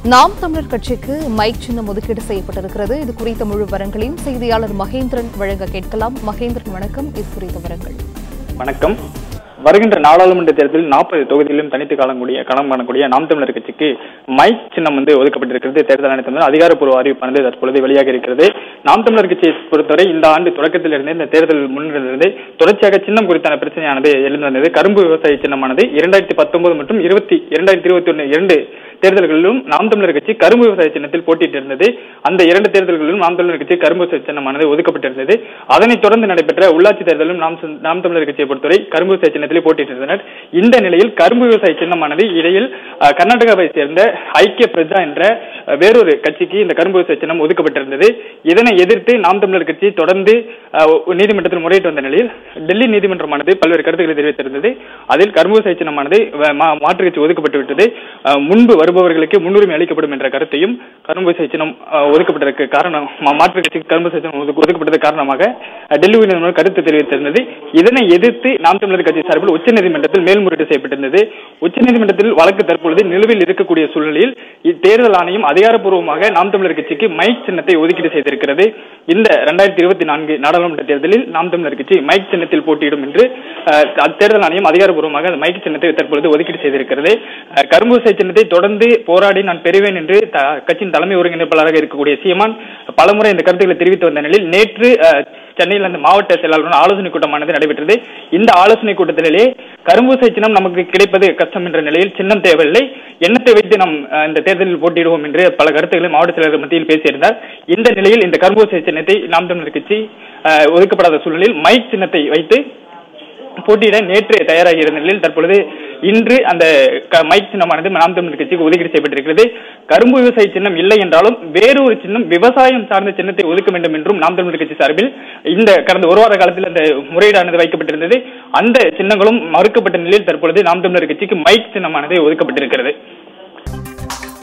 நாம் தமிழர் கட்சிக்கு மைக் சின்னம் ஒதுக்கீடு செய்யப்பட்டிருக்கிறது இது குறித்த முழு விவரங்களையும் செய்தியாளர் மகேந்திரன் வழங்க கேட்கலாம் மகேந்திரன் வணக்கம் இது குறித்த விவரங்கள் வணக்கம் வருகின்ற நாடாளுமன்ற தேர்தலில் நாற்பது தொகுதிகளிலும் தனித்து காணக்கூடிய களம் காணக்கூடிய நாம் தமிழர் கட்சிக்கு மைக் சின்னம் வந்து ஒதுக்கப்பட்டிருக்கிறது தேர்தல் ஆணையத்தின் அதிகாரப்பூர்வ அறிவிப்பானது தற்பொழுது வெளியாக இருக்கிறது நாம் தமிழர் கட்சியை பொறுத்தவரை இந்த ஆண்டு தொடக்கத்திலிருந்தே இந்த தேர்தல் முன்னிலிருந்து தொடர்ச்சியாக சின்னம் குறித்தான பிரச்சனையானது எழுந்து வந்தது கரும்பு விவசாய சின்னமானது இரண்டாயிரத்தி பத்தொன்பது மற்றும் இருபத்தி இரண்டாயிரத்தி இருபத்தி ஒன்று இரண்டு தேர்தல்களிலும் நாம் தமிழர் கட்சி கரும்பு விவசாய சின்னத்தில் போட்டியிட்டிருந்தது அந்த இரண்டு தேர்தல்களிலும் நாம் தமிழர் கட்சி கரும்பு விவசாய சின்னமானது ஒதுக்கப்பட்டிருந்தது அதனைத் தொடர்ந்து நடைபெற்ற உள்ளாட்சி தேர்தலிலும் நாம் சு- நாம் தமிழர் கட்சியை பொறுத்தவரை கரும்பு விவசாய சின்னத்திலே போட்டியிட்டிருந்தனர் இந்த நிலையில் கரும்பு விவசாய சின்னமானது இடையில் அஹ், கர்நாடகாவை சேர்ந்த ஐக்கிய பிரஜா என்ற அஹ், வேறொரு கட்சிக்கு இந்த கரும்பு விவசாய சின்னம் ஒதுக்கப்பட்டிருந்தது இதனை எதிர்த்து நாம் தமிழர் கட்சி தொடர்ந்து அஹ், நீதிமன்றத்தில் முறையிட்டு வந்த நிலையில் டெல்லி நீதிமன்றமானது பல்வேறு கருத்துக்களை தெரிவித்திருந்தது அதில் கரும்பு விவசாய சின்னமானது வ- மா- மாற்றுக் கட்சி ஒதுக்கப்பட்டு விட்டது அஹ், முன்பு வருபவர்களுக்கு முன்னுரிமை அளிக்கப்படும் என்ற கருத்தையும் கரும்பு விவசாய சின்னம் அஹ், ஒதுக்கப்பட்டதற்கு காரணம் மா- மாற்றுக் கட்சிக்கு கரும்பு விவசாய சின்னம் ஒதுக்க- ஒதுக்கப்பட்டதற்கு காரணமாக அஹ், டெல்லி உயர்நீதிமன்றம் கருத்து தெரிவித்திருந்தது இதனை எதிர்த்து நாம் தமிழர் கட்சி சார்பில் உச்சநீதிமன்றத்தில் மேல்முறையீடு செய்யப்பட்டிருந்தது உச்சநீதிமன்றத்தில் வழக்கு தற்பொழுது நிலுவையில் இருக்கக்கூடிய சூழலில் இத்தேர்தல் ஆணையம் அதிகாரப்பூர்வமாக நாம் தமிழர் கட்சிக்கு மைக் சின்னத்தை ஒதுக்கீடு செய்திருக்கிறது இந்த இரண்டாயிரத்தி இருபத்தி நான்கு நாடாளுமன்ற தேர்தலில் நாம் தமிழர் கட்சி மைக் சின்னத்தில் போட்டியிடும் என்று அஹ், த- தேர்தல் ஆணையம் அதிகாரப்பூர்வமாக அந்த மைக் சின்னத்தை தற்பொழுது ஒதுக்கீடு செய்திருக்கிறது அஹ், கரும்பு விவசாய சின்னத்தை தொடர்ந்து போராடி நான் பெறுவேன் என்று த- கட்சியின் தலைமை ஒருங்கிணைப்பாளராக இருக்கக்கூடிய சீமான் பலமுறை இந்த கருத்துக்களை தெரிவித்து வந்த நிலையில் நேற்று அஹ், சென்னையில் அந்த மாவட்ட செயலாளருடன் ஆலோசனை கூட்டமானது நடைபெற்றது இந்த ஆலோசனை கூட்டத்திலே கரும்பு விவசாய சின்னம் நமக்கு கிடைப்பது கஷ்டம் என்ற நிலையில் சின்னம் தேவையில்லை எண்ணத்தை வைத்து நாம் அஹ், இந்த தேர்தலில் போட்டியிடுவோம் என்று பல கருத்துக்களை மாவட்ட செயலர் மத்தியில் பேசியிருந்தார் இந்த நிலையில் இந்த கரும்பு விவசாய சின்னத்தை நாம் தமிழர் கட்சி அஹ், ஒதுக்கப்படாத சூழலில் மைக் சின்னத்தை வைத்து போட்டியிட நேற்று தயாராகி இருந்த நிலையில் தற்பொழுது இன்று அந்த க- மைக் சின்னமானது நாம் தமிழர் கட்சிக்கு ஒதுக்கீடு செய்யப்பட்டிருக்கிறது கரும்பு விவசாய சின்னம் இல்லை என்றாலும் வேறொரு சின்னம் விவசாயம் சார்ந்த சின்னத்தை ஒதுக்க வேண்டும் என்றும் நாம் தமிழர் கட்சி சார்பில் இந்த கடந்த ஒரு வார காலத்தில் அந்த முறையீடானது வைக்கப்பட்டிருந்தது அந்த சின்னங்களும் மறுக்கப்பட்ட நிலையில் தற்பொழுது நாம் தமிழர் கட்சிக்கு மைக் சின்னமானது ஒதுக்கப்பட்டிருக்கிறது